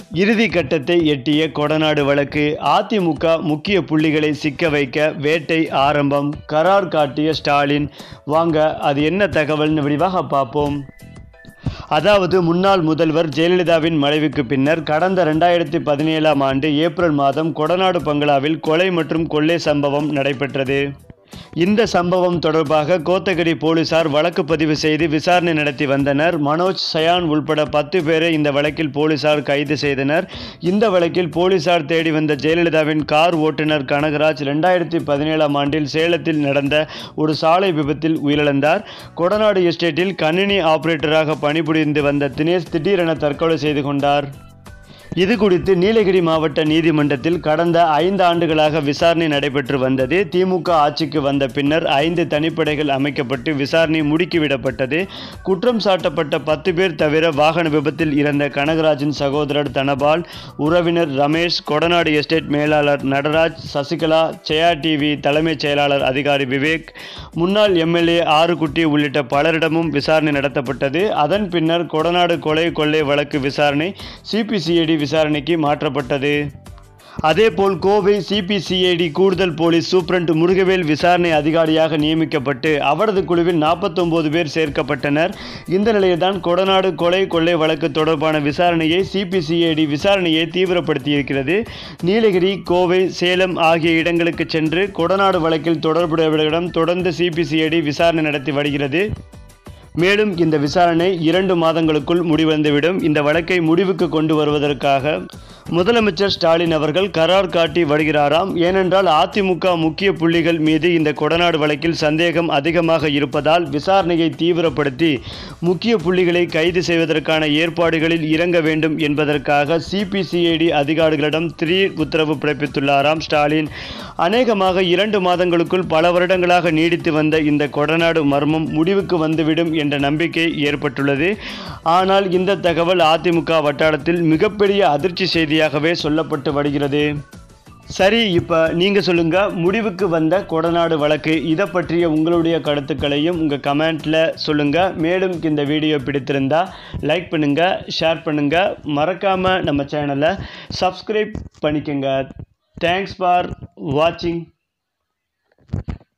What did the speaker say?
இறுதி கட்டத்தை எட்டிய கொடநாடு வழக்கு அதிமுக முக்கிய புள்ளிகளை சிக்க வைக்க வேட்டை ஆரம்பம் கரார் காட்டிய ஸ்டாலின் வாங்க அது என்ன தகவல்னு விரிவாக பார்ப்போம் அதாவது முன்னாள் முதல்வர் ஜெயலலிதாவின் மறைவுக்கு பின்னர் கடந்த ரெண்டாயிரத்தி பதினேழாம் ஆண்டு ஏப்ரல் மாதம் கொடநாடு பங்களாவில் கொலை மற்றும் கொள்ளை சம்பவம் நடைபெற்றது இந்த சம்பவம் தொடர்பாக கோத்தகிரி போலீசார் வழக்கு பதிவு செய்து விசாரணை நடத்தி வந்தனர் மனோஜ் சயான் உள்பட பத்து பேரை இந்த வழக்கில் போலீசார் கைது செய்தனர் இந்த வழக்கில் போலீசார் தேடி வந்த ஜெயலலிதாவின் கார் ஓட்டுநர் கனகராஜ் ரெண்டாயிரத்தி பதினேழாம் ஆண்டில் சேலத்தில் நடந்த ஒரு சாலை விபத்தில் உயிரிழந்தார் கொடநாடு எஸ்டேட்டில் கணினி ஆபரேட்டராக பணிபுரிந்து வந்த தினேஷ் திடீரென தற்கொலை செய்து கொண்டார் இது குறித்து நீலகிரி மாவட்ட நீதிமன்றத்தில் கடந்த ஐந்து ஆண்டுகளாக விசாரணை நடைபெற்று வந்தது திமுக ஆட்சிக்கு வந்த பின்னர் ஐந்து தனிப்படைகள் அமைக்கப்பட்டு விசாரணை முடுக்கிவிடப்பட்டது குற்றம் சாட்டப்பட்ட பத்து பேர் தவிர வாகன விபத்தில் இறந்த கனகராஜின் சகோதரர் தனபால் உறவினர் ரமேஷ் கொடநாடு எஸ்டேட் மேலாளர் நடராஜ் சசிகலா ஜெயா டிவி தலைமைச் செயலாளர் அதிகாரி விவேக் முன்னாள் எம்எல்ஏ ஆறுகுட்டி உள்ளிட்ட பலரிடமும் விசாரணை நடத்தப்பட்டது அதன் பின்னர் கொடநாடு கொலை கொள்ளை வழக்கு விசாரணை சிபிசிஐடி விசாரணைக்கு மாற்றப்பட்டது அதேபோல் கோவை சிபிசிஐடி கூடுதல் போலீஸ் சூப்பரண்ட் முருகவேல் விசாரணை அதிகாரியாக நியமிக்கப்பட்டு அவரது குழுவில் நாற்பத்தொன்பது பேர் சேர்க்கப்பட்டனர் இந்த நிலையில்தான் கொடநாடு கொலை கொள்ளை வழக்கு தொடர்பான விசாரணையை சிபிசிஐடி விசாரணையை தீவிரப்படுத்தியிருக்கிறது நீலகிரி கோவை சேலம் ஆகிய இடங்களுக்கு சென்று கொடநாடு வழக்கில் தொடர்புடையவர்களிடம் தொடர்ந்து சிபிசிஐடி விசாரணை நடத்தி வருகிறது மேலும் இந்த விசாரணை இரண்டு மாதங்களுக்குள் முடிவடைந்துவிடும் இந்த வழக்கை முடிவுக்கு கொண்டு வருவதற்காக முதலமைச்சர் ஸ்டாலின் அவர்கள் கரார் காட்டி வருகிறாராம் ஏனென்றால் அதிமுக முக்கிய புள்ளிகள் மீது இந்த கொடநாடு வழக்கில் சந்தேகம் அதிகமாக இருப்பதால் விசாரணையை தீவிரப்படுத்தி முக்கிய புள்ளிகளை கைது செய்வதற்கான ஏற்பாடுகளில் இறங்க வேண்டும் என்பதற்காக சிபிசிஐடி அதிகாரிகளிடம் திடீர் உத்தரவு பிறப்பித்துள்ளாராம் ஸ்டாலின் அநேகமாக இரண்டு மாதங்களுக்குள் பல வருடங்களாக நீடித்து வந்த இந்த கொடநாடு மர்மம் முடிவுக்கு வந்துவிடும் என்ற நம்பிக்கை ஏற்பட்டுள்ளது ஆனால் இந்த தகவல் அதிமுக வட்டாரத்தில் மிகப்பெரிய அதிர்ச்சி செய்தியாகவே சொல்லப்பட்டு வருகிறது சரி இப்போ நீங்கள் சொல்லுங்கள் முடிவுக்கு வந்த கொடநாடு வழக்கு இதை பற்றிய உங்களுடைய கருத்துக்களையும் உங்கள் கமெண்ட்டில் சொல்லுங்கள் மேலும் இந்த வீடியோ பிடித்திருந்தா லைக் பண்ணுங்கள் ஷேர் பண்ணுங்கள் மறக்காமல் நம்ம சேனலை சப்ஸ்கிரைப் பண்ணிக்கோங்க தேங்க்ஸ் ஃபார் வாட்சிங்